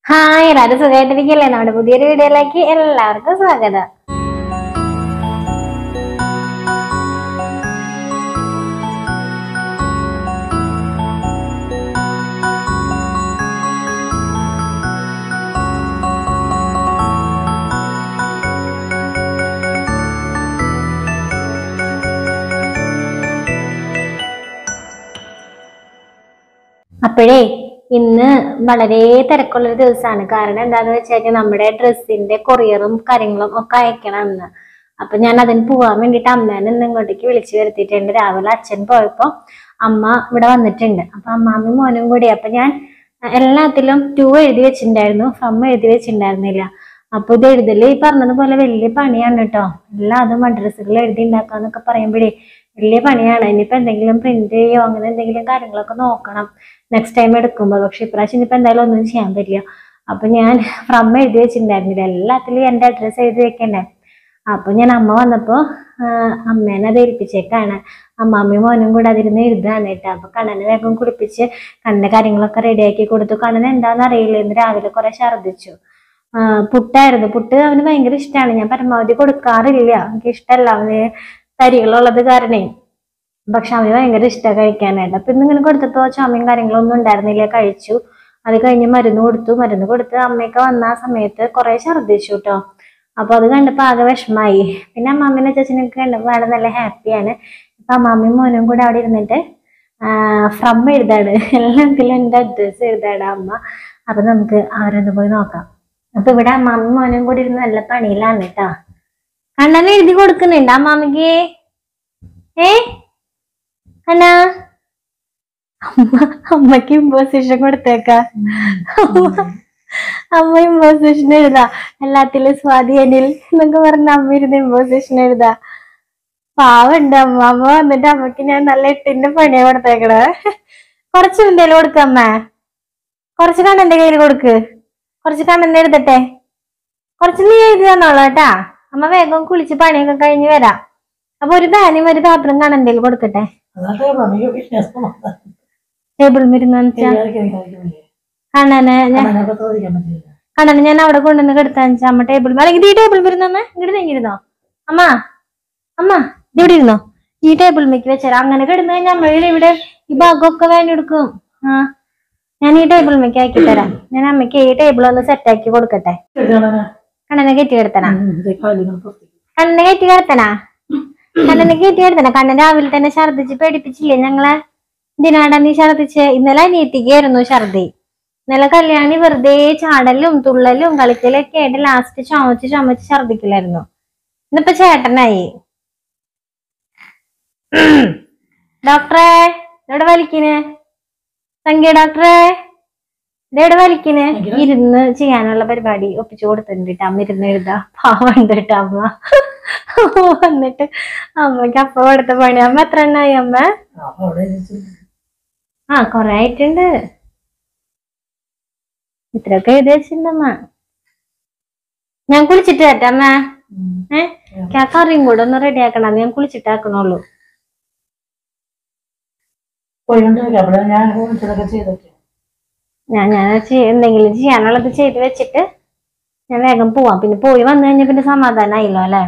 Hi എല്ലാവരും സുഖമായിട്ടിരിക്കല്ലേ നമ്മുടെ പുതിയൊരു വീഡിയോയിലേക്ക് എല്ലാവർക്കും സ്വാഗതം അപ്പോഴേ ഇന്ന് വളരെ തിരക്കുള്ള ഒരു ദിവസമാണ് കാരണം എന്താന്ന് വെച്ച് കഴിഞ്ഞാൽ നമ്മുടെ ഡ്രസ്സിന്റെ കൊറിയറും കാര്യങ്ങളും ഒക്കെ അയക്കണം എന്ന് അപ്പൊ ഞാൻ അതിന് പോവാൻ വേണ്ടിട്ട് അമ്മേനെ ഇന്ന് ഇങ്ങോട്ടേക്ക് വിളിച്ചു വരുത്തിയിട്ടുണ്ട് രാവിലെ അച്ഛൻ പോയപ്പോ അമ്മ ഇവിടെ വന്നിട്ടുണ്ട് അപ്പൊ അമ്മാമ്മയും മോനും കൂടി അപ്പൊ ഞാൻ എല്ലാത്തിലും ടു എഴുതി വെച്ചിട്ടുണ്ടായിരുന്നു ഫ്രം എഴുതി വെച്ചിട്ടുണ്ടായിരുന്നില്ല അപ്പൊ ഇത് എഴുതല് ഈ പറഞ്ഞതുപോലെ വലിയ പണിയാണ് കേട്ടോ എല്ലാ അതും അഡ്രസ്സുകൾ എഴുതി ഉണ്ടാക്കാന്നൊക്കെ പറയുമ്പോഴേ വലിയ പണിയാണ് ഇനിയിപ്പോ എന്തെങ്കിലും പ്രിന്റ് ചെയ്യോ അങ്ങനെ എന്തെങ്കിലും കാര്യങ്ങളൊക്കെ നോക്കണം നെക്സ്റ്റ് ടൈം എടുക്കുമ്പോൾ പക്ഷെ ഇപ്രാവശ്യം ഇനിയിപ്പോ എന്തായാലും ഒന്നും ചെയ്യാൻ പറ്റില്ല അപ്പൊ ഞാൻ ഫ്രം എഴുതി വെച്ചിട്ടുണ്ടായിരുന്നില്ല എല്ലാത്തിലും എന്റെ അഡ്രസ്സ് എഴുതി വെക്കണ്ടേ അപ്പൊ ഞാൻ അമ്മ വന്നപ്പോ ആ, അമ്മേനെ അത് ഏൽപ്പിച്ചേക്കാണ് അമ്മാമ്മയും മോനും കൂടെ അതിരുന്ന് എഴുതാൻ കേട്ടോ അപ്പൊ കണ്ണനെ വേഗം കുളിപ്പിച്ച് കണ്ണന്റെ കാര്യങ്ങളൊക്കെ റെഡിയാക്കി കൊടുത്തു കണ്ണൻ എന്താന്ന് അറിയില്ല ഇന്ന് രാവിലെ കുറെ ഛർദ്ദിച്ചു ആ, പുട്ടായിരുന്നു പുട്ട് അവന് ഭയങ്കര ഇഷ്ടമാണ് ഞാൻ പരമാവധി കൊടുക്കാറില്ല എനിക്ക് ഇഷ്ടമല്ല അവന് തരികളുള്ളത് കാരണേ പക്ഷെ അവന് ഭയങ്കര ഇഷ്ടമാണ് കഴിക്കാനായിട്ട് അപ്പൊ ഇന്നിങ്ങനെ കൊടുത്തപ്പോ ചുമയും കാര്യങ്ങളൊന്നും ഉണ്ടായിരുന്നില്ല കഴിച്ചു അത് കഴിഞ്ഞ് മരുന്ന് കൊടുത്തു മരുന്ന് കൊടുത്ത് അമ്മയൊക്കെ വന്ന ആ സമയത്ത് കുറെ ഛർദ്ദിച്ചു കേട്ടോ അപ്പൊ അത് കണ്ടപ്പോ ആകെ വിഷമായി പിന്നെ അമ്മാമ്മേനെ ചേച്ചനൊക്കെ കണ്ടപ്പോ ആള് നല്ല ഹാപ്പിയാണ് ഇപ്പൊ അമ്മാമ്മയും മോനും കൂടെ അവിടെ ഇരുന്നിട്ട് ഫ്രം എഴുതാണ് എല്ലാത്തിലും എന്റെ അഡ്രസ്സ് എഴുതാണ് അമ്മ അപ്പൊ നമുക്ക് അവരൊന്ന് പോയി നോക്കാം അപ്പൊ ഇവിടെ അമ്മാമ്മയും മോനും കൂടി ഇരുന്ന് നല്ല പണിയിലാണ് കേട്ടോ കണ്ണനെ എഴുതി കൊടുക്കുന്നുണ്ട് അമ്മാമ്മക്ക് ഏ അന്നാ അമ്മ അമ്മക്ക് ഇമ്പോസിഷൻ കൊടുത്തേക്ക അമ്മ അമ്മ ഇമ്പോസിഷൻ എഴുതാ എല്ലാത്തിലും സ്വാധീനിൽ എന്നൊക്കെ പറഞ്ഞ അമ്മ ഇരുന്ന് ഇമ്പോസിഷൻ എഴുതാ പാവുണ്ട് അമ്മ അമ്മ വന്നിട്ട് അമ്മക്ക് ഞാൻ നല്ല എട്ടിന്റെ പണിയാ കൊടുത്തേക്കണേ കുറച്ച് എന്തേലും കൊടുക്ക അമ്മ കുറച്ച് കണ്ണന്റെ കയ്യിൽ കൊടുക്ക് കുറച്ച് കണ്ണന്റെ എഴുതട്ടെ കുറച്ച് നീ എഴുതി തന്നോളൂ കേട്ടാ അമ്മ വേഗം കുളിച്ച് പണിയൊക്കെ കഴിഞ്ഞ് വരാം അപ്പൊ ഒരു പാനും ഒരു പേപ്പറും കണ്ണന്റെ കയ്യിൽ കൊടുക്കട്ടെ അതൊക്കെ നമുക്ക് ബിസിനസ് ടേബിൾ മരുന്ന് വെച്ചാ കണ്ണനെ ഞാൻ അങ്ങനെയൊക്കെ ചോദിക്കാൻ പറ്റില്ല കണ്ണനെ ഞാൻ അവിടെ കൊണ്ടുവന്ന് കിടത്താൻ വെച്ചാ അമ്മ ടേബിൾ അല്ലെങ്കിൽ ഈ ടേബിൾ മരുന്ന് ഇങ്ങോട്ട് നീങ്ങിരുന്നോ അമ്മ അമ്മ ഇത് ഇവിടെ ഇരുന്നോ ഈ ടേബിൾ മേക്ക് വെച്ചാൽ അങ്ങനെ കിടന്നു കഴിഞ്ഞാൽ അമ്മയുടെ ഇവിടെ ഈ ഭാഗമൊക്കെ വേണ്ടെടുക്കും ആ ഞാൻ ഈ ടേബിൾ മേക്ക് ആക്കി തരാം ഞാൻ അമ്മയ്ക്ക് ഈ ടേബിൾ ഒന്ന് സെറ്റ് ആക്കി കൊടുക്കട്ടെ കണ്ണനെ കെട്ടി കിടത്തനാ കണ്ണനെ കെട്ടി കിടത്തനാ കണ്ണനെ കെട്ടി കിടത്തനാ കണ്ണൻ രാവിലെ തന്നെ ഛർദ്ദിച്ച് പേടിപ്പിച്ചില്ലേ ഞങ്ങളെ ഇതിനാടാ നീ ഛർദ്ദിച്ച് ഇന്നലെ അനിയത്തിക്കായിരുന്നു ഛർദി ഇന്നലെ കല്യാണി വെറുതെ ചാടലും തുള്ളലും കളിക്കലും ഒക്കെ ആയിട്ട് ലാസ്റ്റ് ചുമച്ച് ചുമച്ച് ഛർദിക്കില്ലായിരുന്നു ഇന്നിപ്പോ ചേട്ടനായി ഡോക്ടറെ എവിടെ വലിക്കിന് സംഖ്യ ഡോക്ടറെ ഇതെവിടെ വലിക്കിന് ഇരുന്ന് ചെയ്യാനുള്ള പരിപാടി ഒപ്പിച്ചു കൊടുത്തിട്ടുണ്ട് ട്ടോ. അമ്മ ഇരുന്ന് എഴുതാ പാവണ്ട് കേട്ടോ അമ്മ വന്നിട്ട് അമ്മക്ക് അപ്പ കൊടുത്ത പണി അമ്മ എത്ര എണ്ണായി അമ്മ ആ കൊറേ ആയിട്ടുണ്ട് ഇത്രയൊക്കെ എഴുതി വെച്ചിട്ടുണ്ടമ്മ ഞാൻ കുളിച്ചിട്ട് വരട്ടെ അമ്മ ഏഹ് ആ കറിയും കൂടെ ഒന്ന് റെഡി ആക്കണം ഞാൻ കുളിച്ചിട്ടാക്കണുള്ളൂ പോയിക്കൊണ്ടിരിക്കാം ഞാൻ വിളിച്ചതൊക്കെ ചെയ്തൊക്കെ ഞാൻ ഞാൻ ചെയ്യ- എന്തെങ്കിലും ചെയ്യാനുള്ളത് ചെയ്ത് വെച്ചിട്ട് ഞാൻ വേഗം പോവാം പിന്നെ പോയി വന്നു കഴിഞ്ഞാൽ പിന്നെ സമാധാനമായില്ലോ അല്ലെ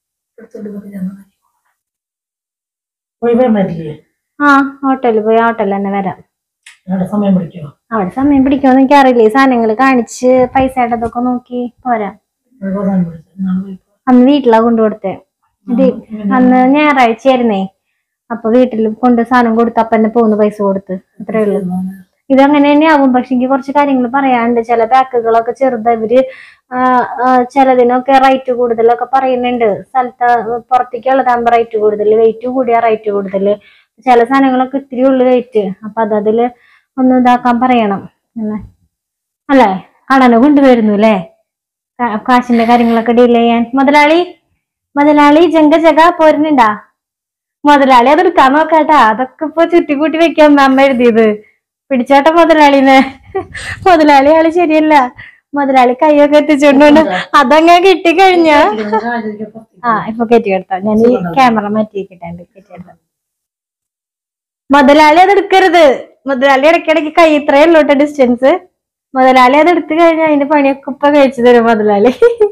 പോയി വരാൻ പറ്റില്ലേ ആ ഹോട്ടലിൽ പോയി ഹോട്ടലിൽ തന്നെ വരാം ഞങ്ങളുടെ സമയം പിടിക്കുമോ അവിടെ സമയം പിടിക്കുമെന്ന് എനിക്ക് അറിയില്ല ഈ സാധനങ്ങൾ കാണിച്ച് പൈസ ഇട്ടതൊക്കെ നോക്കി പോരാ അന്ന് വീട്ടിലാ കൊണ്ടുകൊടുത്തേ ഇത് അന്ന് ഞായറാഴ്ച ആയിരുന്നേ അപ്പൊ വീട്ടിൽ കൊണ്ട് സാധനം കൊടുത്ത് അപ്പന്നെ പോകുന്ന പൈസ കൊടുത്ത് അത്രേ ഉള്ളൂ ഇത് അങ്ങനെ തന്നെ ആവും പക്ഷെ എനിക്ക് കുറച്ച് കാര്യങ്ങൾ പറയാനുണ്ട് ചില പാക്കുകളൊക്കെ ചെറുത് ഇവര് ആ, ആ, ചിലതിനൊക്കെ റേറ്റ് കൂടുതലൊക്കെ പറയുന്നുണ്ട് സ്ഥലത്ത് പുറത്തേക്കുള്ളതാകുമ്പോ റേറ്റ് കൂടുതൽ വെയിറ്റ് കൂടിയ റേറ്റ് കൂടുതൽ ചില സാധനങ്ങളൊക്കെ ഇത്തിരി ഉള്ളു വെയിറ്റ് അപ്പൊ അതതില് ഒന്ന് ഇതാക്കാൻ പറയണം അല്ലേ അല്ലേ കടന കൊണ്ടുവരുന്നു അല്ലേ കാ- കാശിന്റെ കാര്യങ്ങളൊക്കെ ഡീൽ ചെയ്യാൻ മുതലാളി മുതലാളി ജങ്ക ജഗ പോരുന്നുണ്ടാ മുതലാളി അത് എടുക്കാൻ നോക്കാട്ടാ അതൊക്കെ ഇപ്പൊ ചുറ്റിക്കൂട്ടി വെക്കാൻ അമ്മ എഴുതിയത് പിടിച്ചാട്ട മുതലാളിനെ മുതലാളി ആള് ശരിയല്ല മുതലാളി കൈയൊക്കെ എത്തിച്ചോണ്ട് അതങ്ങ് കിട്ടിക്കഴിഞ്ഞ ആ ഇപ്പൊ കയറ്റി കിടത്താം ഞാൻ ഈ ക്യാമറ മാറ്റി വെക്കിട്ടുണ്ട് കയറ്റി കിടത്താം മുതലാളി അത് എടുക്കരുത് മുതലാളി ഇടയ്ക്കിടയ്ക്ക് കൈ ഇത്രയേ ഉള്ളൂ ഡിസ്റ്റൻസ് മുതലാളി അത് എടുത്തു കഴിഞ്ഞാൽ അതിന്റെ പണിയൊക്കെ ഇപ്പൊ കഴിച്ചു തരും മുതലാളി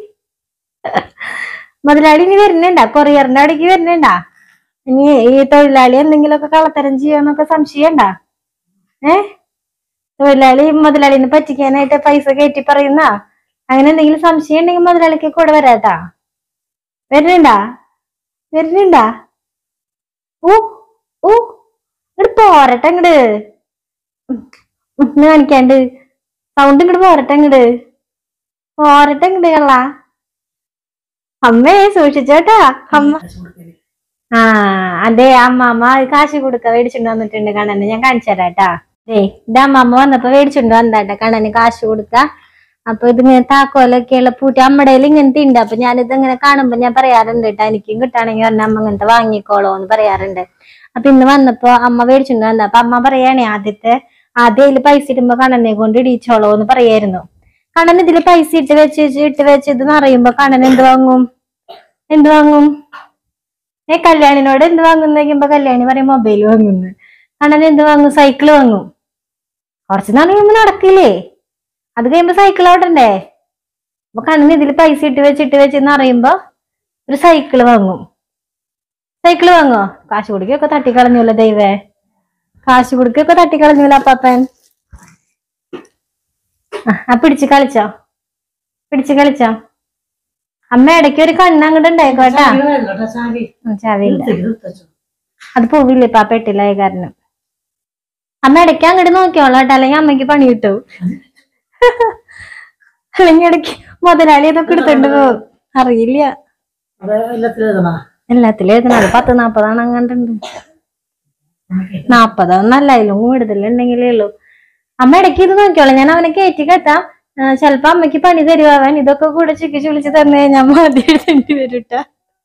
മുതലാളി ഇനി വരുന്നുണ്ടാ കൊറിയറിന്റെ അവിടേക്ക് വരുന്നുണ്ടാ ഇനി ഈ തൊഴിലാളി എന്തെങ്കിലുമൊക്കെ കള്ളത്തരം ചെയ്യാന്നൊക്കെ സംശയണ്ടാ ഏ തൊഴിലാളി മുതലാളിനെ പറ്റിക്കാനായിട്ട് പൈസ കയറ്റി പറയുന്ന അങ്ങനെ എന്തെങ്കിലും സംശയം ഉണ്ടെങ്കിൽ മുതലാളിക്ക് കൂടെ വരാട്ടാ വരുന്നുണ്ടാ വരുന്നുണ്ടാ ഓ ഓ ഇങ്ങോട്ട് പോരട്ടെ ഇങ്ങട് ഇന്ന് കാണിക്കാണ്ട് സൗണ്ട് ഇങ്ങോട്ട് പോരട്ടെ ഇങ്ങട് പോരട്ടെ ഇങ്ങട് കള്ള അമ്മേ സൂക്ഷിച്ചോട്ടാ അമ്മ ആ അതെ അമ്മാമ്മ കാശ് കൊടുക്ക മേടിച്ചിട്ട് വന്നിട്ടുണ്ട് കണ്ണന് ഞാൻ കാണിച്ചു തരാട്ടാ ഏ ഇത് അമ്മാമ്മ വന്നപ്പോ മേടിച്ചിട്ട് വന്നാട്ടെ കണ്ണന് കാശ് കൊടുക്ക അപ്പൊ ഇതിങ്ങനെ താക്കോലൊക്കെയുള്ള പൂട്ടി അമ്മയുടെ കയ്യിൽ ഇങ്ങനത്തെ ഉണ്ട് അപ്പൊ ഞാനിത് ഇങ്ങനെ കാണുമ്പോ ഞാൻ പറയാറുണ്ട് കേട്ടോ എനിക്കും കിട്ടാണെങ്കിൽ പറഞ്ഞ അമ്മ ഇങ്ങനത്തെ വാങ്ങിക്കോളോ എന്ന് പറയാറുണ്ട് അപ്പൊ ഇന്ന് വന്നപ്പോ അമ്മ മേടിച്ചിട്ട് വന്ന അപ്പൊ അമ്മ പറയാണേ ആദ്യത്തെ ആദ്യം ഇതില് പൈസ ഇടുമ്പോ കണ്ണനെ കൊണ്ട് ഇടിച്ചോളോ എന്ന് പറയായിരുന്നു കണ്ണൻ ഇതില് പൈസ ഇട്ട് വെച്ച് വെച്ച് ഇട്ട് വെച്ച് ഇത് നിറയുമ്പോ കണ്ണൻ എന്ത് വാങ്ങും എന്ത് വാങ്ങും ഏ കല്യാണിനോട് എന്ത് വാങ്ങുന്ന ചോദിക്കുമ്പോ കല്യാണി പറയും മൊബൈൽ വാങ്ങുന്നു കണ്ണൻ എന്ത് വാങ്ങും സൈക്കിൾ വാങ്ങും കുറച്ച് നാൾ കഴിയുമ്പോ നടക്കില്ലേ അത് കഴിയുമ്പോ സൈക്കിൾ ഓടണ്ടേ അപ്പൊ കണ്ണൻ ഇതിൽ പൈസ ഇട്ട് വെച്ച് ഇട്ട് വെച്ച് അറിയുമ്പോ ഒരു സൈക്കിൾ വാങ്ങും സൈക്കിൾ വാങ്ങോ കാശ് കുടിക്കൊക്കെ തട്ടിക്കളഞ്ഞല്ലോ ദൈവേ കാശ് കുടിക്കൊക്കെ തട്ടിക്കളഞ്ഞല്ലോ അപ്പാപ്പൻ ആ, ആ പിടിച്ച് കളിച്ചോ പിടിച്ച് കളിച്ചോ അമ്മ ഇടയ്ക്ക് ഒരു കണ്ണ് അങ്ങോട്ട് ഉണ്ടായിക്കോട്ടാ ചാവി ഉം, ചാവിയില്ല എടുത്തിട്ട് എടുത്തോ. അത് പോവില്ലേ പാപ്പ ഇട്ടില്ല ഈ കാരണം അമ്മ ഇടയ്ക്ക് അങ്ങോട്ട് നോക്കിയോളാം കേട്ടോ അല്ലെങ്കിൽ അമ്മയ്ക്ക് പണി കിട്ടും അല്ലെങ്കിൽ ഇടയ്ക്ക് മുതലാളി അതൊക്കെ എടുത്തിട്ട് പോകും അറിയില്ല അത് എല്ലാത്തിലും എഴുതണോ എല്ലാത്തിലും എഴുതണം അത് പത്ത് നാപ്പതാണ് അങ്ങാണ്ടുണ്ട് നാപ്പതൊന്നല്ല അതിലും കൂടുതലുണ്ടെങ്കിലേ ഉള്ളൂ അമ്മ ഇടയ്ക്ക് ഇത് നോക്കിയോളാം ഞാൻ അവനെ കയറ്റി കെട്ടാം ആ, ചെലപ്പോ അമ്മയ്ക്ക് പണി തരുവാൻ ഇതൊക്കെ കൂടെ ചിക്കി ചുളിച്ച് തന്നു കഴിഞ്ഞാൽ മതി എഴുതേണ്ടി വരൂട്ട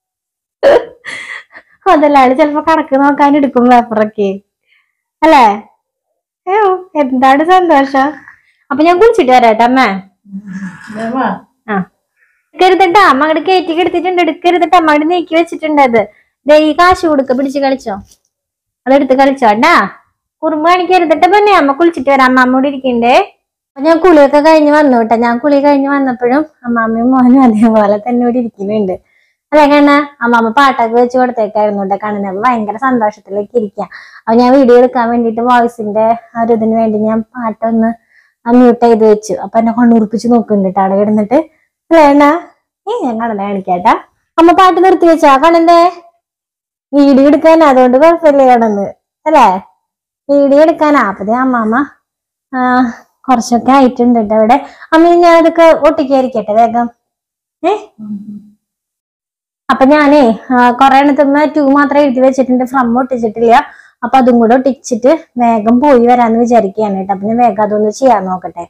മുതലാളി ചെലപ്പോ കണക്ക് നോക്കാൻ എടുക്കും പേപ്പറൊക്കെ അല്ലേ ഏ എന്താണ് സന്തോഷം അപ്പൊ ഞാൻ കുളിച്ചിട്ട് വരാട്ടെ അമ്മ ദേവാ, ആ എടുക്കരുതട്ടാ അമ്മ അങ്ങോട്ട് കയറ്റി എടുത്തിട്ടുണ്ട് എടുക്കരുതട്ടാ അമ്മ അങ്ങോട്ട് നീക്കി വെച്ചിട്ടുണ്ട് അത് ദേ ഈ കാശ് കൊടുക്ക പിടിച്ച് കളിച്ചോ അതെടുത്ത് കളിച്ചോണ്ടാ കുറുമ്പ് കാണിക്കരുതട്ടെ പിന്നെ അമ്മ കുളിച്ചിട്ട് വരാം അമ്മ അമ്മ ഇരിക്കണ്ടേ അപ്പൊ ഞാൻ കുളിയൊക്കെ കഴിഞ്ഞ് വന്നു കേട്ടോ ഞാൻ കുളി കഴിഞ്ഞ് വന്നപ്പോഴും അമ്മാമ്മയും മോനും അതേപോലെ തന്നെ ഇവിടെ ഇരിക്കുന്നുണ്ട് അതെ കണ്ണ അമ്മാമ്മ പാട്ടൊക്കെ വെച്ച് കൊടുത്തേക്കായിരുന്നു കേട്ടോ കണ്ണന് അപ്പൊ ഭയങ്കര സന്തോഷത്തിലേക്ക് ഇരിക്കാം അപ്പൊ ഞാൻ വീഡിയോ എടുക്കാൻ വേണ്ടിട്ട് വോയിസിന്റെ ആ ഒരു ഇതിന് വേണ്ടി ഞാൻ പാട്ടൊന്ന് മ്യൂട്ട് ചെയ്ത് വെച്ചു അപ്പൊ എന്നെ കൊണ്ടുറിപ്പിച്ച് നോക്കുന്നുണ്ട് കേട്ടോ അവിടെ കിടന്നിട്ട് വേണ്ട ഏ ഞാൻ കണ്ണനെ കാണിക്കാട്ടാ അമ്മ പാട്ട് നിർത്തി വെച്ചാ കണ്ണന്റെ വീഡിയോ എടുക്കാനാ അതുകൊണ്ട് കുഴപ്പമില്ല കണ്ണന്ന് അല്ലേ വീഡിയോ എടുക്കാനാ അപ്പൊ ദേ അമ്മാമ്മ ആ കുറച്ചൊക്കെ ആയിട്ടുണ്ട് കേട്ടോ അവിടെ അമ്മ ഞാൻ അതൊക്കെ ഒട്ടിക്കായിരിക്കട്ടെ വേഗം ഏ അപ്പൊ ഞാനേ കൊറേ എണ്ണത്തുമ്പോ ടൂ മാത്രമേ എഴുതി വെച്ചിട്ടുണ്ട് ഫ്രം ഒട്ടിച്ചിട്ടില്ല അപ്പൊ അതും കൂടെ ഒട്ടിച്ചിട്ട് വേഗം പോയി വരാന്ന് വിചാരിക്കുകയാണ് കേട്ടോ അപ്പൊ ഞാൻ വേഗം അതൊന്ന് ചെയ്യാൻ നോക്കട്ടെ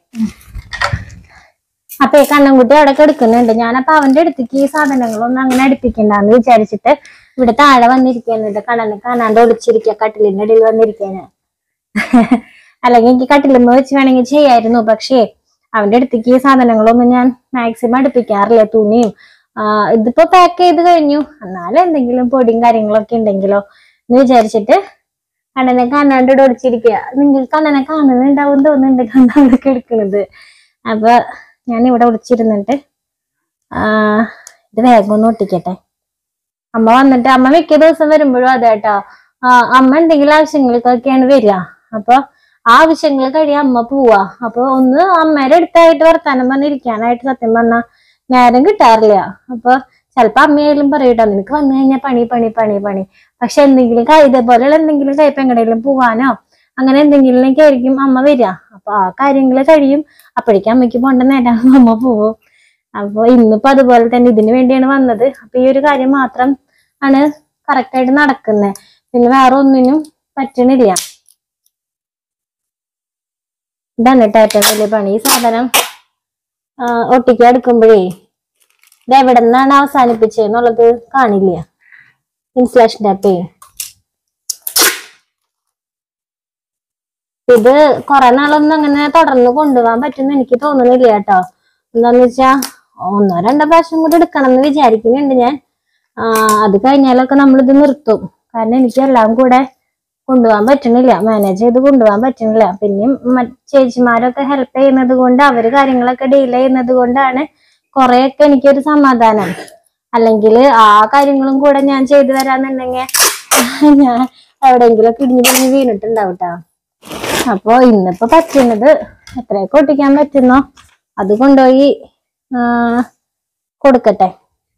അപ്പൊ ഈ കണ്ണൻകുട്ടി അവിടെ എടുക്കുന്നുണ്ട് ഞാനപ്പൊ അവന്റെ അടുത്തേക്ക് ഈ സാധനങ്ങളൊന്നും അങ്ങനെ അടുപ്പിക്കണ്ടെന്ന് വിചാരിച്ചിട്ട് ഇവിടെ താഴെ വന്നിരിക്കുന്നുണ്ട് കണ്ണനെ കാണാണ്ട് ഒളിച്ചിരിക്കുക കട്ടിലിന്റെ ഇടയിൽ വന്നിരിക്കാന് അല്ലെങ്കിൽ എനിക്ക് കട്ടിലുമ്മ വെച്ച് വേണമെങ്കിൽ ചെയ്യായിരുന്നു പക്ഷേ അവന്റെ അടുത്തേക്ക് ഈ സാധനങ്ങളൊന്നും ഞാൻ മാക്സിമം അടുപ്പിക്കാറില്ല തുണിയും ആ, ഇതിപ്പോ പാക്ക് ചെയ്ത് കഴിഞ്ഞു എന്നാലും എന്തെങ്കിലും പൊടിയും കാര്യങ്ങളൊക്കെ ഉണ്ടെങ്കിലോ എന്ന് വിചാരിച്ചിട്ട് കണ്ണനെ കാണാണ്ട് ഇവിടെ ഒളിച്ചിരിക്കുക നിങ്ങൾ കണ്ണനെ കാണുന്നുണ്ടാവും തോന്നുന്നുണ്ട് കണ്ണാടൊക്കെ എടുക്കണത് അപ്പൊ ഞാൻ ഇവിടെ ഒളിച്ചിരുന്നിട്ട് ആ ഇത് വേഗം ഒന്ന് ഒട്ടിക്കട്ടെ അമ്മ വന്നിട്ട് അമ്മ മിക്ക ദിവസം വരുമ്പോഴും അതെ കേട്ടോ ആ, അമ്മ എന്തെങ്കിലും ആവശ്യങ്ങൾക്കൊക്കെയാണ് വരിക അപ്പൊ ആ ആവശ്യങ്ങൾ കഴിയാൻ അമ്മ പോവാ അപ്പൊ ഒന്ന് അമ്മേടെ അടുത്തായിട്ട് വർത്താനം പറഞ്ഞിരിക്കാനായിട്ട് സത്യം പറഞ്ഞാ നേരം കിട്ടാറില്ല അപ്പൊ ചിലപ്പോ അമ്മയായാലും പറയൂട്ടോ നിനക്ക് വന്നു കഴിഞ്ഞാൽ പണി പണി പണി പണി പക്ഷെ എന്തെങ്കിലും കൈ ഇതേപോലെയുള്ള എന്തെങ്കിലും കയ്പ് എങ്ങടെയെങ്കിലും പോവാനോ അങ്ങനെ എന്തെങ്കിലുമൊക്കെ ആയിരിക്കും അമ്മ വരിക അപ്പൊ ആ കാര്യങ്ങൾ കഴിയും അപ്പോഴേക്കും അമ്മയ്ക്ക് പോണ്ട നേരം അമ്മ പോവും അപ്പൊ ഇന്നിപ്പോ അതുപോലെ തന്നെ ഇതിനു വേണ്ടിയാണ് വന്നത് അപ്പൊ ഈ ഒരു കാര്യം മാത്രം ആണ് correct ആയിട്ട് നടക്കുന്നത് പിന്നെ വേറെ ഒന്നിനും പറ്റണില്ല ഇതാണ് കേട്ടോ ഏറ്റവും വലിയ പണി ഈ സാധനം ആ, ഒട്ടിക്കാൻ എടുക്കുമ്പോഴേ ഇത് എവിടെ നിന്നാണ് അവസാനിപ്പിച്ചതെന്നുള്ളത് കാണില്ല ഇൻസുലേഷൻ ടാപ്പേ ഇത് കുറെ നാളൊന്നും അങ്ങനെ തുടർന്ന് കൊണ്ടുപോകാൻ പറ്റുമെന്ന് എനിക്ക് തോന്നുന്നില്ല കേട്ടോ എന്താന്ന് വെച്ചാ ഒന്നോ രണ്ടോ പ്രാവശ്യം കൂടി എടുക്കണം എന്ന് വിചാരിക്കുന്നുണ്ട് ഞാൻ ആ, അത് കഴിഞ്ഞാലൊക്കെ നമ്മളിത് നിർത്തും കാരണം എനിക്ക് എല്ലാം കൂടെ കൊണ്ടുപോകാൻ പറ്റണില്ല മാനേജ് ചെയ്ത് കൊണ്ടുപോകാൻ പറ്റണില്ല പിന്നെയും മറ്റ് ചേച്ചിമാരൊക്കെ ഹെൽപ്പ് ചെയ്യുന്നത് കൊണ്ട് അവര് കാര്യങ്ങളൊക്കെ ഡീൽ ചെയ്യുന്നത് കൊണ്ടാണ് കുറെയൊക്കെ എനിക്കൊരു സമാധാനം അല്ലെങ്കിൽ ആ കാര്യങ്ങളും കൂടെ ഞാൻ ചെയ്തു തരാന്നുണ്ടെങ്കിൽ ഞാൻ എവിടെയെങ്കിലും ഒക്കെ ഇടിഞ്ഞു പിടിഞ്ഞ് വീണിട്ടുണ്ടാവും ട്ടാ അപ്പൊ ഇന്നിപ്പോ പറ്റുന്നത് എത്രയൊക്കെ ഒട്ടിക്കാൻ പറ്റുന്നോ അത് കൊണ്ടുപോയി ആ, കൊടുക്കട്ടെ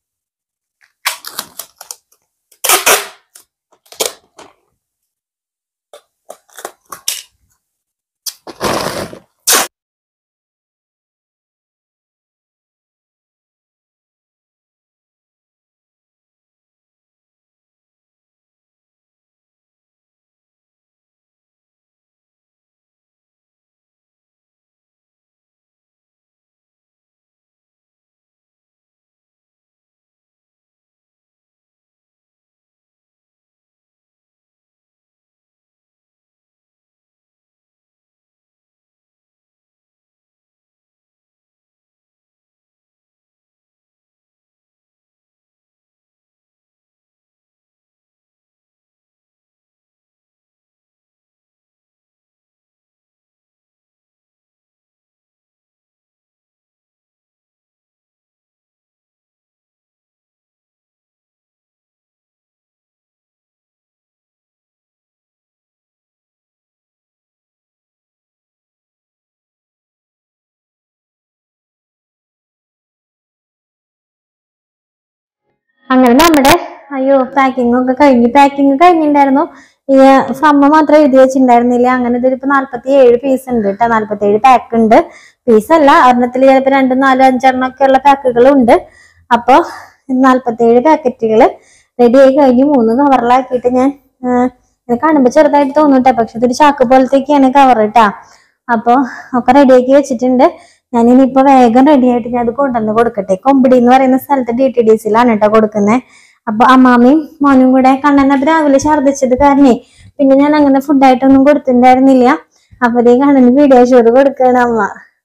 അങ്ങനെ നമ്മുടെ അയ്യോ പാക്കിംഗ് ഒക്കെ കഴിഞ്ഞു പാക്കിംഗ് കഴിഞ്ഞിട്ടുണ്ടായിരുന്നു ഈ ഫ്രമ്മ മാത്രം എഴുതി വെച്ചിട്ടുണ്ടായിരുന്നില്ല അങ്ങനെ ഇതിലിപ്പോ നാല്പത്തി ഏഴ് പീസ് ഉണ്ട് കേട്ടോ നാല്പത്തി ഏഴ് പാക്ക് ഉണ്ട് പീസ് അല്ല ഒരെണ്ണത്തിൽ ചിലപ്പോ രണ്ടും നാലും അഞ്ചെണ്ണം ഒക്കെ ഉള്ള പാക്കുകളും ഉണ്ട് അപ്പൊ നാല്പത്തി ഏഴ് പാക്കറ്റുകൾ റെഡി ആയി കഴിഞ്ഞ് മൂന്ന് കവറിലാക്കിയിട്ട് ഞാൻ ആ, ഇത് കാണുമ്പോ ചെറുതായിട്ട് തോന്നട്ടെ പക്ഷെ ഇതൊരു ചാക്ക് പോലത്തേക്കാണ് കവർ കേട്ടാ അപ്പൊ ഒക്കെ റെഡിയാക്കി വെച്ചിട്ടുണ്ട് ഞാൻ ഇനിയിപ്പോ വേഗം റെഡി ആയിട്ട് ഞാൻ അത് കൊണ്ടുവന്ന് കൊടുക്കട്ടെ കൊമ്പിടി എന്ന് പറയുന്ന സ്ഥലത്ത് ഡി ടി ഡി സിയിലാണ് കേട്ടോ കൊടുക്കുന്നത് അപ്പൊ അമ്മാമ്മയും മോനും കൂടെ കണ്ണനത് രാവിലെ ഛർദ്ദിച്ചത് കാരണേ പിന്നെ ഞാൻ അങ്ങനെ ഫുഡായിട്ടൊന്നും കൊടുത്തിട്ടുണ്ടായിരുന്നില്ല അപ്പതേ കണ്ണന് വീഡിയോ ഷോറ് കൊടുക്കണം അമ്മ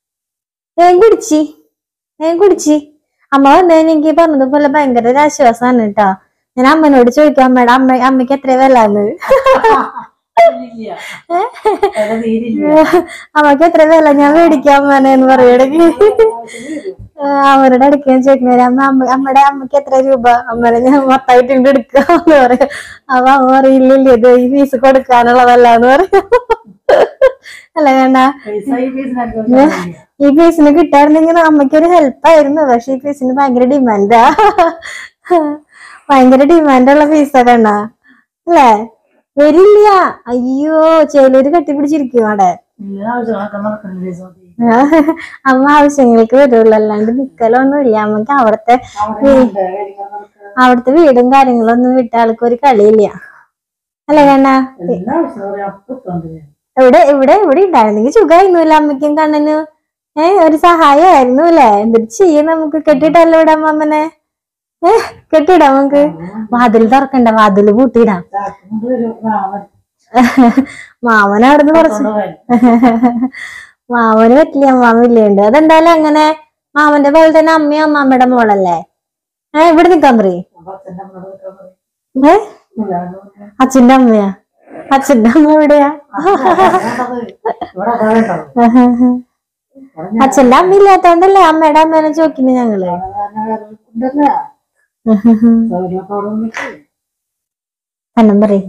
ഞാൻ കുടിച്ചി ഞാൻ കുടിച്ചി അമ്മ വന്നതിന് എനിക്ക് പറഞ്ഞതുപോലെ ഭയങ്കര ഒരു ആശ്വാസമാണ് കേട്ടോ ഞാൻ അമ്മനോട് ചോദിക്കാം അമ്മയുടെ അമ്മ അമ്മയ്ക്ക് എത്ര വിലാന്ന് ഇല്ല. വില തീരില്ല. അമ്മക്ക് എത്ര വില ഞാൻ മേടിക്കാം അമ്മനെ എന്ന് പറയണെങ്കിൽ അവരുടെ അടുക്കാൻ ചോദിക്കുന്നത് അമ്മ അമ്മ അമ്മയുടെ അമ്മക്ക് എത്ര രൂപ അമ്മനെ ഞാൻ മൊത്തമായിട്ട് ഇങ്ങോട്ട് എടുക്കാന്ന് പറയും അപ്പൊ അമ്മ പറയില്ലില്ല ഇത് ഈ ഫീസ് കൊടുക്കാനുള്ളതല്ല എന്ന് പറയും അല്ല വേണ്ട പൈസ ഈ ഫീസിന് അനുഭവിക്കാൻ ഈ ഫീസിന് കിട്ടായിരുന്നെങ്കിൽ അമ്മയ്ക്ക് ഒരു ഹെൽപ്പായിരുന്നു പക്ഷെ ഈ ഫീസിന് ഭയങ്കര ഡിമാൻഡാ ഭയങ്കര ഡിമാൻഡുള്ള ഫീസാ കണ്ണ അല്ലേ വരില്ല അയ്യോ ചേലൂര് കെട്ടിപ്പിടിച്ചിരിക്കും അവിടെ ഇല്ല ആവശ്യങ്ങളൊക്കെ നടക്കുന്ന പൈസ മതി. അമ്മ ആവശ്യങ്ങൾക്ക് വരുള്ളൂ അല്ലാണ്ട് നിക്കലൊന്നുമില്ല അമ്മക്ക് അവിടുത്തെ അവിടെ ഉണ്ട്, കാര്യങ്ങൾ നടക്കുക. അവിടുത്തെ വീടും കാര്യങ്ങളൊന്നും വിട്ട ആൾക്ക് ഒരു കളിയില്ല അല്ലേ കണ്ണ എല്ലാ ആവശ്യവും ഒരു അപ്പുറത്തുണ്ട് ഞാൻ. ഇവിടെ ഇവിടെ ഇവിടെ ഉണ്ടായിരുന്നെങ്കിൽ സുഖമായിരുന്നില്ല അമ്മയ്ക്കും കണ്ണനും ഏ ഒരു സഹായമായിരുന്നു അല്ലേ എന്തൊരു ചെയ്യും നമുക്ക് കെട്ടിട്ടല്ലോ വിടാം അമ്മനെ ഏ കെട്ടിടാം നമുക്ക് വാതിൽ തുറക്കണ്ട വാതിൽ പൂട്ടിയിടാം ചാക്കും കൊണ്ട് ഒരു മാമൻ മാമൻ അവിടുന്ന് കുറച്ച് കൊണ്ടുപോകാൻ. മാമന് പറ്റില്ല അമ്മാമില്ലുണ്ട് അതെന്തായാലും അങ്ങനെ മാമന്റെ പോലെ തന്നെ അമ്മയും അമ്മാമ്മയുടെ മോളല്ലേ ഏ ഇവിടെ നിക്കാൻ പറയും അപ്പൊ അച്ഛൻ്റെ അമ്മയോട് നിൽക്കാൻ പറയും. ഏ ഇല്ലാണ്ട് പറഞ്ഞാ. അച്ഛന്റെ അമ്മയാ അച്ഛന്റെ അമ്മ എവിടെയാ വേണ്ടത്. ഇവിടെ അതാ വേണ്ടത്. ഇവിടെ ഞാൻ അച്ഛന്റെ അമ്മ ഇല്ലാത്തോണ്ടല്ലേ അമ്മയുടെ അമ്മേനെ ചോദിക്കുന്നു ഞങ്ങള് കാരണം വേറെ ഉണ്ടല്ലോ. സൗകര്യമൊക്കെ അവിടെ നിൽക്കും. കണ്ണം പറയും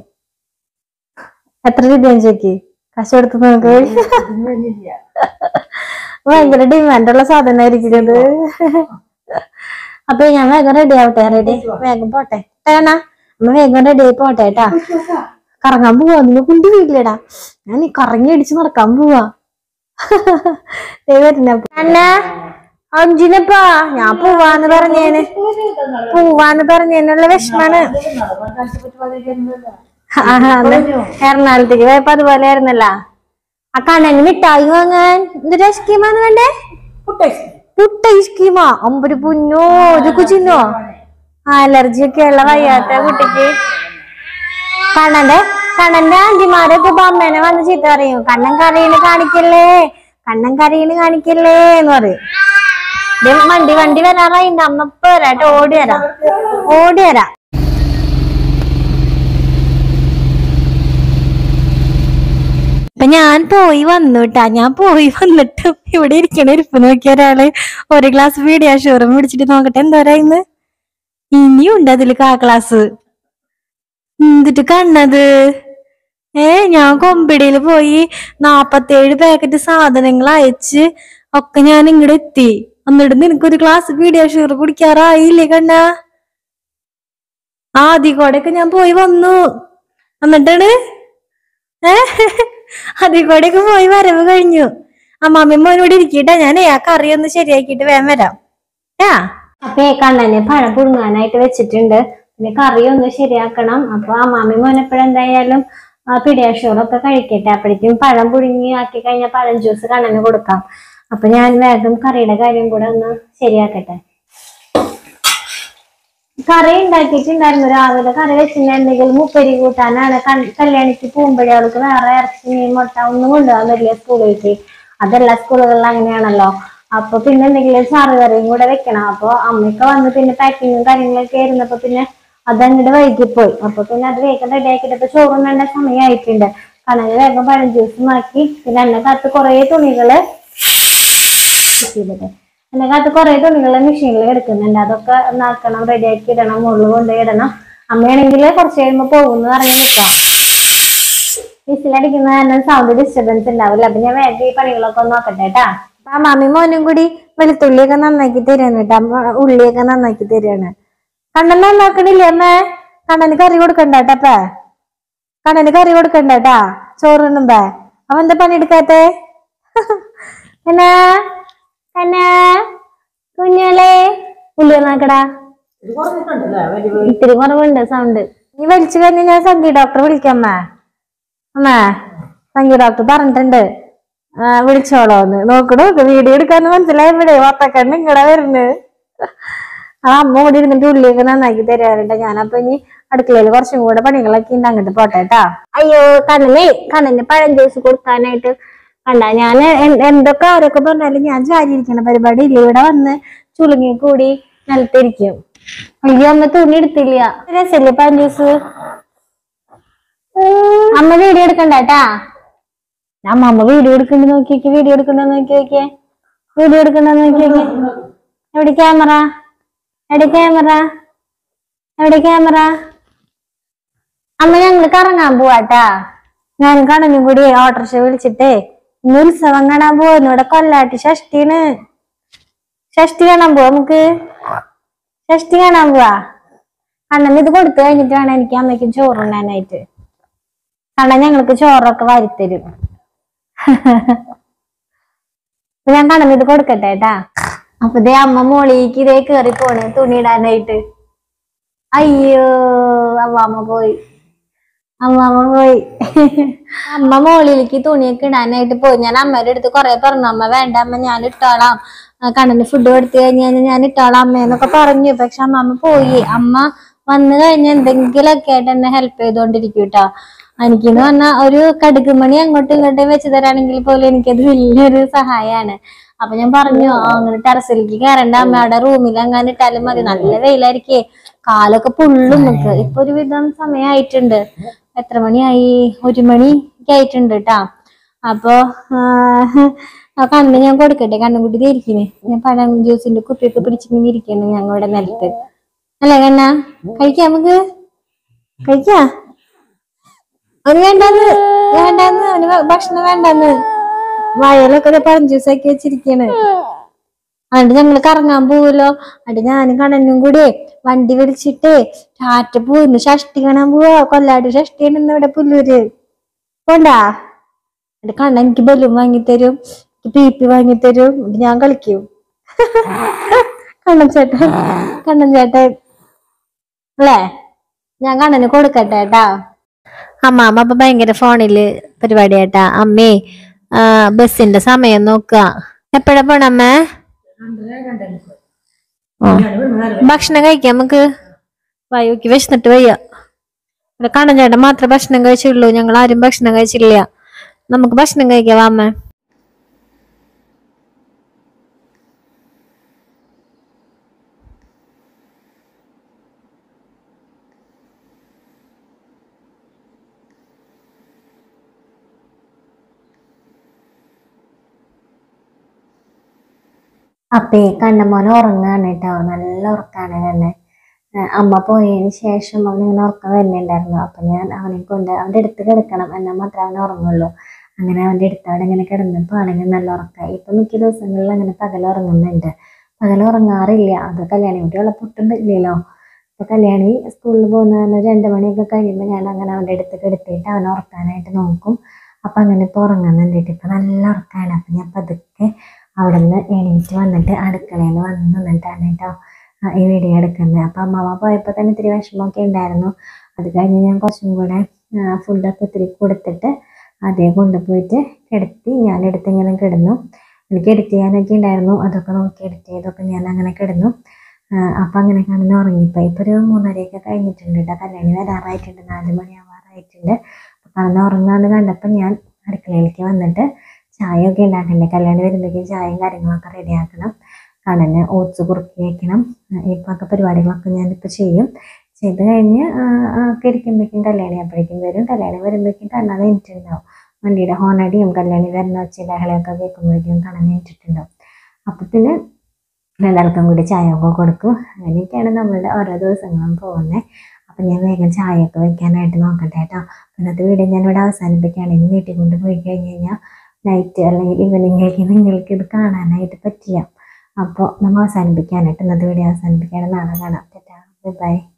എത്ര രൂപയാണ് ചോദിക്ക് കാശ് കൊടുത്ത് നോക്ക് ഇതിന് വലിയില്ല. ഭയങ്കര ഡിമാൻഡുള്ള സാധനമായിരിക്കും അത് അപ്പൊ ഞാൻ വേഗം റെഡി ആവട്ടെ റെഡി വേഗം പോട്ടെ ഏണ അമ്മ വേഗം റെഡി ആയി പോട്ടെ കേട്ടാ കറങ്ങാൻ പോവാ നിങ്ങൾ കൊണ്ടുപോയില്ലടാ ഞാൻ ഈ കറങ്ങി അടിച്ച് നടക്കാൻ പോവാ ദേ വരുന്ന അന്ന അഞ്ചിനപ്പാ ഞാൻ പോവാന്ന് പറഞ്ഞേന് പോവാന്ന് പറഞ്ഞതിനുള്ള വിഷമാണ് ആഹാ, അന്ന് എറണാകുളത്തേക്ക് പോയപ്പോ അതുപോലെ ആയിരുന്നല്ലോ ആ കണ്ണന് മിഠായി വാങ്ങാൻ എന്തൊരു ഐസ്ക്രീമാന്ന് വേണ്ടേ പുട്ട ഐസ്ക്രീമാ അമ്പൊരു പുന്നോ ഇത് കുച്ചിന്നോ അലർജി ഒക്കെ ഉള്ള വയ്യാത്ത കുട്ടിക്ക് കണ്ണന്റെ കണ്ണന്റെ ആന്റിമാരൊക്കെ ഇപ്പൊ അമ്മേനെ വന്ന് ചീത്ത പറയും കണ്ണൻ കരയിന് കാണിക്കല്ലേ കണ്ണൻ കരയിന് കാണിക്കല്ലേ എന്ന് പറയും ദേ വണ്ടി വണ്ടി വരാറായിണ്ട് അമ്മ ഇപ്പൊ വരാട്ടോ ഓടി വരാം ഓടി വരാം ഇപ്പൊ ഞാൻ പോയി വന്നു ട്ടാ ഞാൻ പോയി വന്നിട്ട് ഇവിടെ ഇരിക്കണ ഇരിപ്പ് നോക്കിയ ഒരാള് ഒരു ഗ്ലാസ് പീഡിയാഷോറും പിടിച്ചിട്ട് നോക്കട്ടെ എന്തോരായിന്ന് ഇനിയുണ്ട് അതില് കാ ക്ലാസ് എന്തിട്ട് കണ്ണത് ഏ ഞാൻ കൊമ്പിടിയിൽ പോയി നാപ്പത്തേഴ് പാക്കറ്റ് സാധനങ്ങൾ അയച്ച് ഒക്കെ ഞാൻ ഇങ്ങോട്ട് എത്തി എന്നിട്ട് നിനക്കൊരു ഗ്ലാസ് പീഡിയാഷോർ കുടിക്കാറായില്ലേ കണ്ണ ആദ്യക്കോടെയൊക്കെ ഞാൻ പോയി വന്നു എന്നിട്ടാണ് ഏ അതിൽ പോയി വരവ് കഴിഞ്ഞു അമ്മാമ്മ മോനോട് ഇരിക്കട്ടെ ഞാൻ ആ കറി ഒന്ന് ശരിയാക്കിയിട്ട് വേഗം വരാം ആ അപ്പൊ കണ്ണനെ പഴം പുഴുങ്ങാനായിട്ട് വെച്ചിട്ടുണ്ട് പിന്നെ കറി ഒന്ന് ശരിയാക്കണം അപ്പൊ അമ്മാമ്മ മോനെപ്പോഴെന്തായാലും ആ പിടിയാഷോറൊക്കെ കഴിക്കട്ടെ അപ്പോഴേക്കും പഴം പുഴുങ്ങി ആക്കി കഴിഞ്ഞാൽ പഴം ജ്യൂസ് കണ്ണന് കൊടുക്കാം അപ്പൊ ഞാൻ വേഗം കറിയുടെ കാര്യം കൂടെ ഒന്ന് ശരിയാക്കട്ടെ കറി ഉണ്ടാക്കിയിട്ടുണ്ടായിരുന്നു രാവിലെ കറി വെച്ചിട്ടുണ്ടെങ്കിൽ മുപ്പരി കൂട്ടാനാണ് കൽ- കല്യാണിക്ക് പോകുമ്പോഴേ അവൾക്ക് വേറെ ഇറച്ചി മീൻ മുട്ട ഒന്നും കൊണ്ടുപോകാൻ പറ്റില്ല സ്കൂളിലേക്ക് അതെല്ലാ സ്കൂളുകളിലും അങ്ങനെയാണല്ലോ അപ്പൊ പിന്നെ എന്തെങ്കിലും ചാറ് കറിയും കൂടെ വെക്കണം അപ്പൊ അമ്മയൊക്കെ വന്ന് പിന്നെ പാക്കിങ്ങും കാര്യങ്ങളൊക്കെ ആയിരുന്നപ്പോ പിന്നെ അതങ്ങോട്ട് വൈകിപ്പോയി അപ്പൊ പിന്നെ അത് വേഗം റെഡി ആക്കിയിട്ട് ഇപ്പൊ ചോറും വേണ്ട സമയമായിട്ടുണ്ട് കണക്ക് വേഗം പഴം ജ്യൂസും ആക്കി പിന്നെ എന്നെ കാത്ത് കുറേ തുണികള് ചെയ്തിട്ട് അതിനകത്ത് കുറെ തുണികൾ മെഷീനിൽ എടുക്കുന്നുണ്ട് അതൊക്കെ ഒന്നാക്കണം റെഡിയാക്കി ഇടണം മുകളിൽ കൊണ്ടുപോയി ഇടണം അമ്മയാണെങ്കിൽ കുറച്ച് കഴിയുമ്പോൾ പോകുന്നു ഇറങ്ങി നിൽക്കാം വിസിലടിക്കുന്ന കാരണം സൗണ്ട് ഡിസ്റ്റർബൻസ് ഉണ്ടാവില്ല അപ്പൊ ഞാൻ വേഗം ഈ പണികളൊക്കെ ഒന്ന് നോക്കട്ടെ കേട്ടാ അപ്പൊ ആ മമ്മി മോനും കൂടി വെളുത്തുള്ളിയൊക്കെ നന്നാക്കി തരുന്നു കേട്ടോ അമ്മ ഉള്ളിയൊക്കെ നന്നാക്കി തരുവാണ് കണ്ണൻ നന്നാക്കണില്ലേ അമ്മ കണ്ണന് കറി കൊടുക്കണ്ട കേട്ടപ്പ കണ്ണന് കറി കൊടുക്കണ്ട കേട്ടാ ചോറുണ്ണുമ്പേ അവൻ എന്താ പണിയെടുക്കാത്തെ എന്നാ കന്നാ കുഞ്ഞോളെ ഉള്ളി നാക്കടാ ഇത് കുറഞ്ഞിട്ടുണ്ടല്ലേ വലിയ വലിയ ഇത്തിരി കുറവുണ്ട് സൗണ്ട് നീ വലിച്ചു കഴിഞ്ഞ് ഞാൻ സംഗീത ഡോക്ടറെ വിളിക്കമ്മ അമ്മ സംഗീത ഡോക്ടർ പറഞ്ഞിട്ടുണ്ട് ആ, വിളിച്ചോളോന്ന് നോക്കണു വീഡിയോ എടുക്കാന്ന് മനസ്സിലായി ഇവിടെ വത്തക്കണ്ണ് ഇങ്ങടെ വരുന്നത് ആ അമ്മ ഇവിടെ ഇരുന്നിട്ട് ഉള്ളിയൊക്കെ നന്നാക്കി തരാറുണ്ട് ഞാനപ്പൊ ഇനി അടുക്കളയിൽ കുറച്ചും കൂടെ പണികളൊക്കെ ഉണ്ട് അങ്ങോട്ട് പോട്ടെ കേട്ടാ അയ്യോ കണ്ണനെ കണ്ണന് പഴം ജ്യൂസ് കൊടുക്കാനായിട്ട് കണ്ട ഞാൻ എന്തൊക്കെ ആരൊക്കെ പറഞ്ഞാലും ഞാൻ ജാരിയിരിക്കണ പരിപാടി ഇല്ല ഇവിടെ വന്ന് ചുളുങ്ങി കൂടി നിലത്തിരിക്കും അയ്യോ അമ്മ തുണി എടുത്തില്ല രസല്ലേ പഴം ജ്യൂസ് അമ്മ വീഡിയോ എടുക്കണ്ടാട്ടാ അമ്മ അമ്മ വീഡിയോ എടുക്കണ്ട നോക്കിയേക്ക് വീഡിയോ എടുക്കണ്ട നോക്കി നോക്കിയേ വീഡിയോ എടുക്കണ്ട നോക്കി നോക്കിയേ എവിടെ ക്യാമറ എവിടെ ക്യാമറ എവിടെ ക്യാമറ അമ്മ ഞങ്ങള് കറങ്ങാൻ പോവാട്ടാ ഞാൻ കടഞ്ഞും കൂടി ഓട്ടോറിക്ഷ വിളിച്ചിട്ടേ ഇന്ന് ഉത്സവം കാണാൻ പോവായിരുന്നു ഇവിടെ കൊല്ലാട്ടി ഷഷ്ടിയാണ് ഷഷ്ടി കാണാൻ പോവാ നമുക്ക് ഷഷ്ടി കാണാൻ പോവാ അണ്ണൻ ഇത് കൊടുത്തു കഴിഞ്ഞിട്ട് വേണം എനിക്ക് അമ്മയ്ക്ക് ചോറുണ്ണാനായിട്ട് അണ്ണൻ ഞങ്ങൾക്ക് ചോറൊക്കെ വാരിത്തരും അപ്പൊ ഞാൻ കണ്ണൻ ഇത് കൊടുക്കട്ടെ കേട്ടാ അപ്പൊ ദേ അമ്മ മോളിക്ക് ഇതേ കേറി പോണ് തുണി ഇടാനായിട്ട് അയ്യോ അമ്മാമ്മ പോയി അമ്മാമ്മ പോയി അമ്മ മോളിലേക്ക് തുണിയൊക്കെ ഇടാനായിട്ട് പോയി ഞാൻ അമ്മയുടെ അടുത്ത് കൊറേ പറഞ്ഞു അമ്മ വേണ്ട അമ്മ ഞാൻ ഇട്ടോളാം ആ, കണ്ണന് ഫുഡ് കൊടുത്തു കഴിഞ്ഞാൽ ഞാൻ ഇട്ടോളാം അമ്മയെന്നൊക്കെ പറഞ്ഞു പക്ഷെ അമ്മാമ്മ പോയി അമ്മ വന്നു കഴിഞ്ഞ എന്തെങ്കിലുമൊക്കെ ആയിട്ട് എന്നെ ഹെൽപ്പ് ചെയ്തോണ്ടിരിക്കും കേട്ടോ എനിക്കെന്ന് പറഞ്ഞാൽ ഒരു കടുക് മണി അങ്ങോട്ടും ഇങ്ങോട്ടും വെച്ച് തരാണെങ്കിൽ പോലും എനിക്കത് വലിയൊരു സഹായമാണ് അപ്പൊ ഞാൻ പറഞ്ഞു "ആ, അങ്ങനെ ടെറസിലേക്ക് കയറണ്ട അമ്മയുടെ റൂമിൽ അങ്ങനെ ഇട്ടാലും മതി നല്ല വെയിലായിരിക്കേ കാലൊക്കെ പുള്ളും നമുക്ക് ഇപ്പൊ ഒരു വിധം സമയമായിട്ടുണ്ട് എത്ര മണിയായി ഒരു മണി ഒക്കെ ആയിട്ടുണ്ട് കേട്ടാ അപ്പൊ ആഹ്, ആ കണ്ണ് ഞാൻ കൊടുക്കട്ടെ കണ്ണും കൂടി ഇരിക്കണേ ഞാൻ പഴം ജ്യൂസിന്റെ കുപ്പിയൊക്കെ പിടിച്ചിങ്ങനെ ഇരിക്കുന്നു ഞങ്ങളുടെ നിലത്ത് അല്ലേ കണ്ണ കഴിക്കാം നമുക്ക് കഴിക്കാ അവന് വേണ്ടാന്ന് വേണ്ടാന്ന് അവന് ഭ- ഭക്ഷണം വേണ്ടാന്ന് വയലൊക്കെ ദേ പഴം ജ്യൂസ് ആക്കി വെച്ചിരിക്കാണ് അതുകൊണ്ട് ഞങ്ങള് കറങ്ങാൻ പോവല്ലോ അത് ഞാനും കണ്ണനും കൂടി വണ്ടി വിളിച്ചിട്ട് ടാറ്റ പോയിരുന്നു ഷഷ്ടി കാണാൻ പോവാ കൊല്ലാട് ഷഷ്ടിയാണ് ഇന്ന് ഇവിടെ പുല്ലൂര് പോണ്ടാ എന്റെ കണ്ണൻ എനിക്ക് ബലൂൺ വാങ്ങിത്തരും എനിക്ക് പി പി വാങ്ങിത്തരും എന്നിട്ട് ഞാൻ കളിക്കും കണ്ണൻ ചേട്ടൻ കണ്ണൻ ചേട്ടൻ അല്ലേ ഞാൻ കണ്ണന് കൊടുക്കട്ടെ കേട്ടാ അമ്മാമ്മ അപ്പൊ ഭയങ്കര ഫോണില് പരിപാടിയാട്ടാ അമ്മേ ആ, ബസ്സിന്റെ സമയം നോക്കുക എപ്പോഴാ പോണമ്മേ ഓ. ഭക്ഷണം കഴിക്കാം നമുക്ക് വയ്യോക്ക് വിശന്നിട്ട് വയ്യ ഇവിടെ കണ്ണൻ ചേട്ടൻ മാത്രമേ ഭക്ഷണം കഴിച്ചുള്ളൂ ഞങ്ങൾ ആരും ഭക്ഷണം കഴിച്ചില്ല നമുക്ക് ഭക്ഷണം കഴിക്കാം വാ അമ്മ അപ്പേ കണ്ണമോൻ ഉറങ്ങാണ് കേട്ടോ നല്ല ഉറക്കാണ് തന്നെ ഏഹ് അമ്മ പോയതിന് ശേഷം അവനിങ്ങനെ ഉറക്കം വരുന്നുണ്ടായിരുന്നു അപ്പൊ ഞാൻ അവനെ കൊണ്ട് അവന്റെ അടുത്ത് കിടക്കണം എന്നാൽ മാത്രമേ അവൻ ഉറങ്ങുള്ളൂ അങ്ങനെ അവന്റെ അടുത്ത് അവിടെ ഇങ്ങനെ കിടന്നപ്പോൾ ആണെങ്കിൽ നല്ല ഉറക്കമായി ഇപ്പൊ മിക്ക ദിവസങ്ങളിൽ അങ്ങനെ പകൽ ഉറങ്ങുന്നുണ്ട് പകൽ ഉറങ്ങാറില്ല അത് കല്യാണി കുട്ടികളെ പൊട്ടുന്നില്ലല്ലോ ഇപ്പൊ കല്യാണി സ്കൂളിൽ പോകുന്ന ഒരു രണ്ട് മണിയൊക്കെ കഴിയുമ്പോൾ ഞാൻ അങ്ങനെ അവന്റെ അടുത്ത് കിടത്തിയിട്ട് അവനെ ഉറക്കാനായിട്ട് നോക്കും അപ്പൊ അങ്ങനെ ഇപ്പൊ ഉറങ്ങുന്നുണ്ട് ഇപ്പൊ നല്ല ഉറക്കാണ് അപ്പൊ ഞാൻ പതുക്കെ അവിടെ നിന്ന് എണീറ്റ് വന്നിട്ട് അടുക്കളയിൽ നിന്ന് വന്ന് നിന്നിട്ടാണ് കേട്ടോ ആ, ഈ വീഡിയോ എടുക്കുന്നത് അപ്പൊ അമ്മാവ പോയപ്പോൾ തന്നെ ഇത്തിരി വിഷമമൊക്കെ ഉണ്ടായിരുന്നു അത് കഴിഞ്ഞ് ഞാൻ കുറച്ചും കൂടെ ഫുഡൊക്കെ ഇത്തിരി കൊടുത്തിട്ട് അതേ കൊണ്ടുപോയിട്ട് കിടത്തി ഞാൻ എടുത്ത് ഇങ്ങനെ കിടന്നു എനിക്ക് എഡിറ്റ് ചെയ്യാനൊക്കെ ഉണ്ടായിരുന്നു അതൊക്കെ നോക്കി എഡിറ്റ് ചെയ്തൊക്കെ ഞാൻ അങ്ങനെ കിടന്നു ആ, അപ്പൊ അങ്ങനെ കിടന്ന് ഉറങ്ങിപ്പോ ഇപ്പൊ ഒരു മൂന്നരയൊക്കെ കഴിഞ്ഞിട്ടുണ്ട് കേട്ടോ കല്യാണി വരാറായിട്ടുണ്ട് നാല് മണിയാവാറായിട്ടുണ്ട് അപ്പൊ കിടന്ന് ഉറങ്ങാന്ന് കണ്ടപ്പോൾ ഞാൻ അടുക്കളയിലേക്ക് വന്നിട്ട് ചായ ഒക്കെ ഉണ്ടാക്കണ്ടേ കല്യാണി വരുമ്പോഴേക്കും ചായയും കാര്യങ്ങളൊക്കെ റെഡിയാക്കണം കടന് ഓട്സ് കുറുക്കി വെക്കണം ഇപ്പൊ ഒക്കെ പരിപാടികളൊക്കെ ഞാനിപ്പോൾ ചെയ്യും ചെയ്ത് കഴിഞ്ഞ് ആ, ആ, ഒക്കെ ഇരിക്കുമ്പോഴേക്കും കല്യാണി അപ്പോഴേക്കും വരും കല്യാണി വരുമ്പോഴേക്കും കണ്ണാതെ എനിട്ടുണ്ടാവും വണ്ടിയുടെ ഹോണടിയും കല്യാണി വരുന്ന ഒച്ച ലഹളയൊക്കെ കേൾക്കുമ്പോഴേക്കും കണ്ണനെ എനിട്ടുണ്ടാവും അപ്പൊ പിന്നെ രണ്ടാൾക്കും കൂടി ചായ ഒക്കെ കൊടുക്കും അങ്ങനെയൊക്കെയാണ് നമ്മളുടെ ഓരോ ദിവസങ്ങളും പോകുന്നത് അപ്പം ഞാൻ വേഗം ചായയൊക്കെ വെക്കാനായിട്ട് നോക്കട്ടെ കേട്ടോ ഇന്നത്തെ വീഡിയോ ഞാൻ ഇവിടെ അവസാനിപ്പിക്കുകയാണ് ഇന്ന് വീട്ടിൽ കൊണ്ട് പോയി കഴിഞ്ഞ് കഴിഞ്ഞാൽ നൈറ്റ് അല്ലെങ്കിൽ ഈവനിങ്ങിലേക്ക് നിങ്ങൾക്ക് ഇത് കാണാനായിട്ട് പറ്റില്ല അപ്പോൾ നമ്മൾ അവസാനിപ്പിക്കാനായിട്ട് ഇന്നത്തെ വീഡിയോ അവസാനിപ്പിക്കുകയാണ് നാളെ കാണാം ബൈ